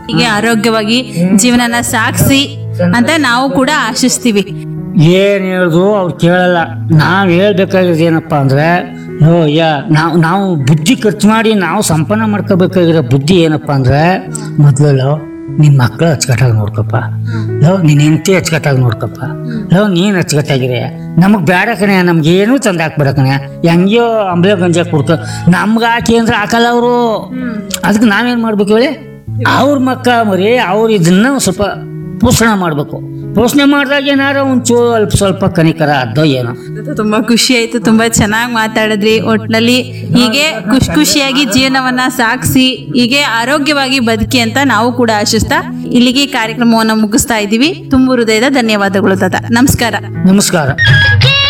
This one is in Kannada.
ಹೀಗೆ ಆರೋಗ್ಯವಾಗಿ ಜೀವನನ ಸಾಗಿಸಿ ಅಂತ ನಾವು ಕೂಡ ಆಶಿಸ್ತೀವಿ ಏನ್ ಹೇಳಿದ್ರು ಅವ್ರು ಕೇಳಲ್ಲ ನಾವ್ ಹೇಳ್ಬೇಕಾಗಿರೋದು ಏನಪ್ಪ ಅಂದ್ರೆ ನೋ ಯಾ ನಾವು ನಾವು ಬುದ್ಧಿ ಖರ್ಚು ಮಾಡಿ ನಾವು ಸಂಪನ್ನ ಮಾಡ್ಕೋಬೇಕಾಗಿರೋ ಬುದ್ಧಿ ಏನಪ್ಪ ಅಂದ್ರೆ ಮೊದಲು ನಿನ್ನ ಮಕ್ಕಳು ಅಚ್ಚುಕಟ್ಟಾಗಿ ನೋಡ್ಕಪ್ಪ ಲೋ ನಿನ್ನ ಹೆಂಡತಿ ಅಚ್ಚುಕಟ್ಟಾಗಿ ನೋಡ್ಕಪ್ಪ ಲೋ ನೀನು ಅಚ್ಚುಕಟ್ಟಾಗಿದೆ ನಮಗೆ ಬೇಡ ಕಣೆ ನಮ್ಗೆ ಏನೂ ತಂದು ಹಾಕ್ಬೇಡ ಕಣೆ ಹೆಂಗ್ಯೋ ಅಂಬ್ಲೆ ಗಂಜ ಕುಡ್ಕ ನಮ್ಗೆ ಹಾಕಿ ಅಂದ್ರೆ ಹಾಕಲ್ಲ ಅವರು ಅದಕ್ಕೆ ನಾವೇನು ಮಾಡ್ಬೇಕು ಹೇಳಿ ಅವ್ರ ಮಕ್ಕ ಮರಿ ಅವ್ರು ಇದನ್ನ ಒಂದ್ ಸ್ವಲ್ಪ ಪೋಷಣೆ ಮಾಡಬೇಕು ಪೋಷಣೆ ಮಾಡಿದಾಗ ಏನಾರ ಒಂಚೂರು ಅಲ್ಪ ಸ್ವಲ್ಪ ಕನಿಕರ ಅದ್ದೋ ಏನೋ ತುಂಬಾ ಖುಷಿ ಆಯ್ತು ತುಂಬಾ ಚೆನ್ನಾಗಿ ಮಾತಾಡಿದ್ರಿ ಒಟ್ನಲ್ಲಿ ಹೀಗೆ ಖುಷಿ ಖುಷಿಯಾಗಿ ಜೀವನವನ್ನ ಸಾಗಿಸಿ ಹೀಗೆ ಆರೋಗ್ಯವಾಗಿ ಬದುಕಿ ಅಂತ ನಾವು ಕೂಡ ಆಶಿಸ್ತಾ ಇಲ್ಲಿಗೆ ಈ ಕಾರ್ಯಕ್ರಮವನ್ನು ಮುಗಿಸ್ತಾ ಇದ್ದೀವಿ ತುಂಬು ಹೃದಯದ ಧನ್ಯವಾದಗಳು ತಾತ ನಮಸ್ಕಾರ ನಮಸ್ಕಾರ